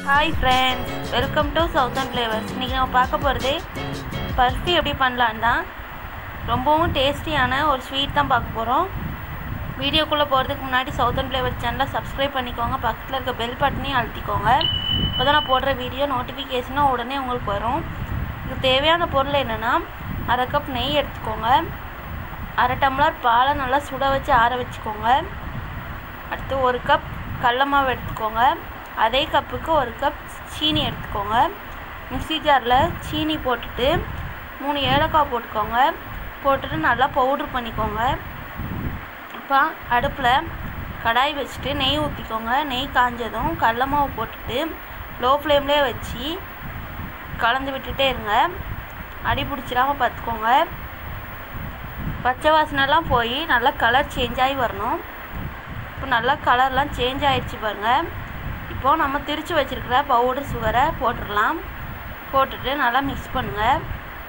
hi friends welcome to southern flavours இன்றைக்கி நம்ம பார்க்க போகிறது பர்ஃபி எப்படி பண்ணலான்னு தான் ரொம்பவும் டேஸ்டியான ஒரு ஸ்வீட் தான் பார்க்க போகிறோம் வீடியோக்குள்ளே போகிறதுக்கு முன்னாடி சவுத்தன் ஃப்ளேவர் சேனலை சப்ஸ்கிரைப் பண்ணிக்கோங்க பக்கத்தில் இருக்க பெல் பட்டனையும் அழுத்திக்கோங்க இப்போ தான் நான் போடுற வீடியோ நோட்டிஃபிகேஷனாக உடனே உங்களுக்கு வரும் இதுக்கு தேவையான பொருள் என்னென்னா அரை கப் நெய் எடுத்துக்கோங்க அரை டம்ளர் பாலை நல்லா சுட வச்சு ஆற வச்சுக்கோங்க அடுத்து ஒரு கப் கடல மாவு எடுத்துக்கோங்க அதே கப்புக்கு ஒரு கப் சீனி எடுத்துக்கோங்க மிக்ஸி ஜாரில் சீனி போட்டுட்டு மூணு ஏலக்காய் போட்டுக்கோங்க போட்டுட்டு நல்லா பவுட்ரு பண்ணிக்கோங்க இப்போ அடுப்பில் கடாய் வச்சுட்டு நெய் ஊற்றிக்கோங்க நெய் காஞ்சதும் கடல மாவு போட்டுட்டு லோ ஃப்ளேம்லேயே வச்சு கலந்து விட்டுட்டே இருங்க அடி பிடிச்சிடாம பார்த்துக்கோங்க பச்சை வாசனைலாம் போய் நல்லா கலர் சேஞ்ச் ஆகி வரணும் இப்போ நல்லா கலர்லாம் சேஞ்ச் ஆயிடுச்சு பாருங்கள் இப்போ நம்ம திரித்து வச்சுருக்கிற பவுடர் சுகரை போட்டுடலாம் போட்டுட்டு நல்லா மிக்ஸ் பண்ணுங்கள்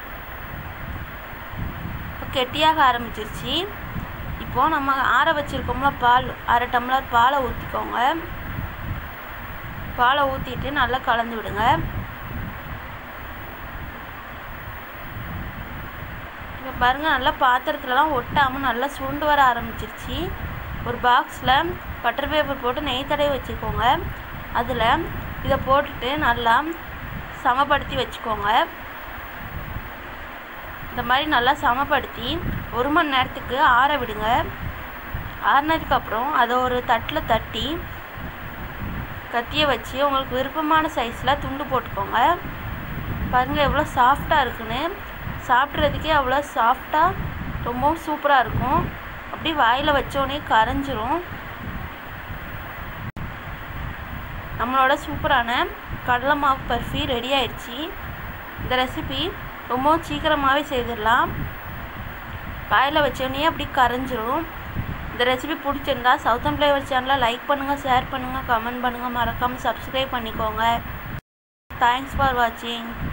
இப்போ கெட்டியாக ஆரம்பிச்சிருச்சு இப்போ நம்ம ஆற வச்சுருக்கோம்ல பால் அரை டம்ளர் பாலை ஊற்றிக்கோங்க பாலை ஊற்றிட்டு நல்லா கலந்து விடுங்க இப்போ பாருங்கள் நல்லா பாத்திரத்துலலாம் ஒட்டாமல் நல்லா சுருண்டு வர ஆரம்பிச்சிருச்சு ஒரு பாக்ஸில் பட்டர் பேப்பர் போட்டு நெய் தடவி வச்சுக்கோங்க அதில் இதை போட்டுட்டு நல்லா சமப்படுத்தி வச்சுக்கோங்க இந்த மாதிரி நல்லா சமப்படுத்தி ஒரு மணி நேரத்துக்கு ஆற விடுங்க ஆறினதுக்கப்புறம் அதை ஒரு தட்டில் தட்டி கத்தியை வச்சு உங்களுக்கு விருப்பமான சைஸில் துண்டு போட்டுக்கோங்க பாருங்கள் எவ்வளோ சாஃப்டாக இருக்குன்னு சாப்பிட்றதுக்கே அவ்வளோ சாஃப்டாக ரொம்பவும் சூப்பராக இருக்கும் அப்படி வாயில் வச்சோடனே கரைஞ்சிரும் நம்மளோட சூப்பரான கடலை மாவு பர்ஃபி ரெடி ஆயிடுச்சு இந்த ரெசிபி ரொம்பவும் சீக்கிரமாகவே செய்திடலாம் வாயில் வச்சோடனே அப்படி கரைஞ்சிரும் இந்த ரெசிபி பிடிச்சிருந்தா சவுத்தன் ஃப்ளேவர் சேனலை லைக் பண்ணுங்கள் ஷேர் பண்ணுங்கள் கமெண்ட் பண்ணுங்கள் மறக்காமல் சப்ஸ்கிரைப் பண்ணிக்கோங்க தேங்க்ஸ் ஃபார் வாட்சிங்